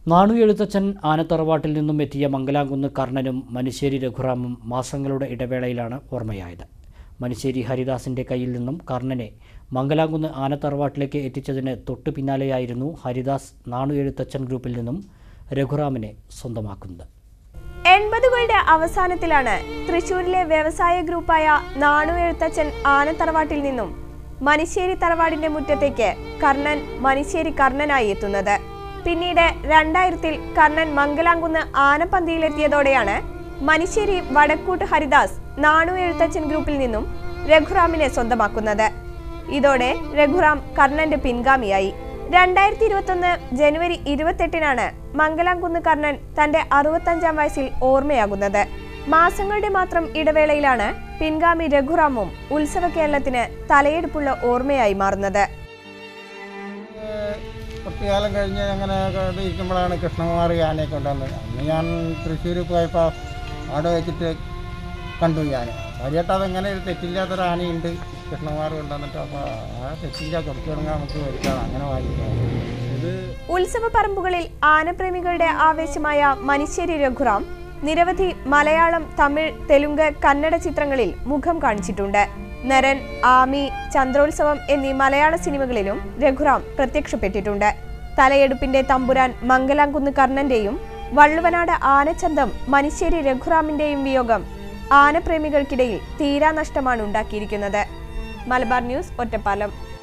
നാണു എഴുത്തച്ഛൻ ആനത്തറവാട്ടിൽ നിന്നും എത്തിയ മംഗലാംകുന്ന് കർണനും മനുശ്ശേരി രഘുറാമും മാസങ്ങളുടെ ഇടവേളയിലാണ് ഓർമ്മയായത് മനുശ്ശേരി ഹരിദാസിന്റെ കയ്യിൽ നിന്നും കർണനെ മംഗലാംകുന്ന് ആനത്തറവാട്ടിലേക്ക് എത്തിച്ചതിന് തൊട്ടു പിന്നാലെയായിരുന്നു ഹരിദാസ് നാണു എഴുത്തച്ഛൻ ഗ്രൂപ്പിൽ നിന്നും രഘുറാമിനെ സ്വന്തമാക്കുന്നത് എൺപതുകളുടെ അവസാനത്തിലാണ് തൃശൂരിലെ വ്യവസായ ഗ്രൂപ്പായ നാണു എഴുത്തച്ഛൻ ആനത്തറവാട്ടിൽ നിന്നും മനിശ്ശേരി തറവാടിന്റെ മുറ്റത്തേക്ക് കർണൻ മനിശ്ശേരി കർണനായി എത്തുന്നത് പിന്നീട് രണ്ടായിരത്തിൽ കർണൻ മംഗലാംകുന്ന് ആനപ്പന്തിയിലെത്തിയതോടെയാണ് മനിശ്ശേരി വടക്കൂട്ട് ഹരിദാസ് നാണു എഴുത്തച്ഛൻ ഗ്രൂപ്പിൽ നിന്നും രഘുറാമിനെ സ്വന്തമാക്കുന്നത് ഇതോടെ രഘുറാം കർണന്റെ പിൻഗാമിയായി രണ്ടായിരത്തി ഇരുപത്തൊന്ന് ജനുവരി ഇരുപത്തെട്ടിനാണ് മംഗലാംകുന്ന് കർണൻ തന്റെ അറുപത്തഞ്ചാം വയസ്സിൽ ഓർമ്മയാകുന്നത് മാസങ്ങളുടെ മാത്രം ഇടവേളയിലാണ് പിൻഗാമി രഘുറാമും ഉത്സവ കേരളത്തിന് തലയെടുപ്പുള്ള ഓർമ്മയായി മാറുന്നത് കുറച്ച് കാലം കഴിഞ്ഞ് അങ്ങനെ ഇരിക്കുമ്പോഴാണ് കൃഷ്ണകുമാർ ആനയെ കൊണ്ടുവന്നത് അന്ന് ഞാൻ തൃശ്ശൂർ പോയപ്പോൾ അവിടെ വെച്ചിട്ട് കണ്ടു ഞാൻ കാര്യമായിട്ട് അതെങ്ങനെ ഒരു തെറ്റില്ലാത്തൊരു ആനയുണ്ട് കൃഷ്ണകുമാർ കൊണ്ടുവന്നിട്ട് അപ്പോൾ ആ തെറ്റില്ല കുറച്ച് തുടങ്ങാൻ നമുക്ക് വരുത്താം അങ്ങനെ വാങ്ങിക്കാം ഇത് ഉത്സവ പറമ്പുകളിൽ ആനപ്രേമികളുടെ ആവേശമായ മനിശ്ശേരി രഘുറാം നിരവധി മലയാളം തമിഴ് തെലുങ്ക് കന്നഡ ചിത്രങ്ങളിൽ മുഖം കാണിച്ചിട്ടുണ്ട് നരൻ ആമി ചന്ദ്രോത്സവം എന്നീ മലയാള സിനിമകളിലും രഘുറാം പ്രത്യക്ഷപ്പെട്ടിട്ടുണ്ട് തലയെടുപ്പിന്റെ തമ്പുരാൻ മംഗലാംകുന്ന് കർണന്റെയും വള്ളുവനാട് ആനച്ചന്തം മനിശ്ശേരി രഘുറാമിന്റെയും വിയോഗം ആനപ്രേമികൾക്കിടയിൽ തീരാനഷ്ടമാണ് ഉണ്ടാക്കിയിരിക്കുന്നത് മലബാർ ന്യൂസ് ഒറ്റപ്പാലം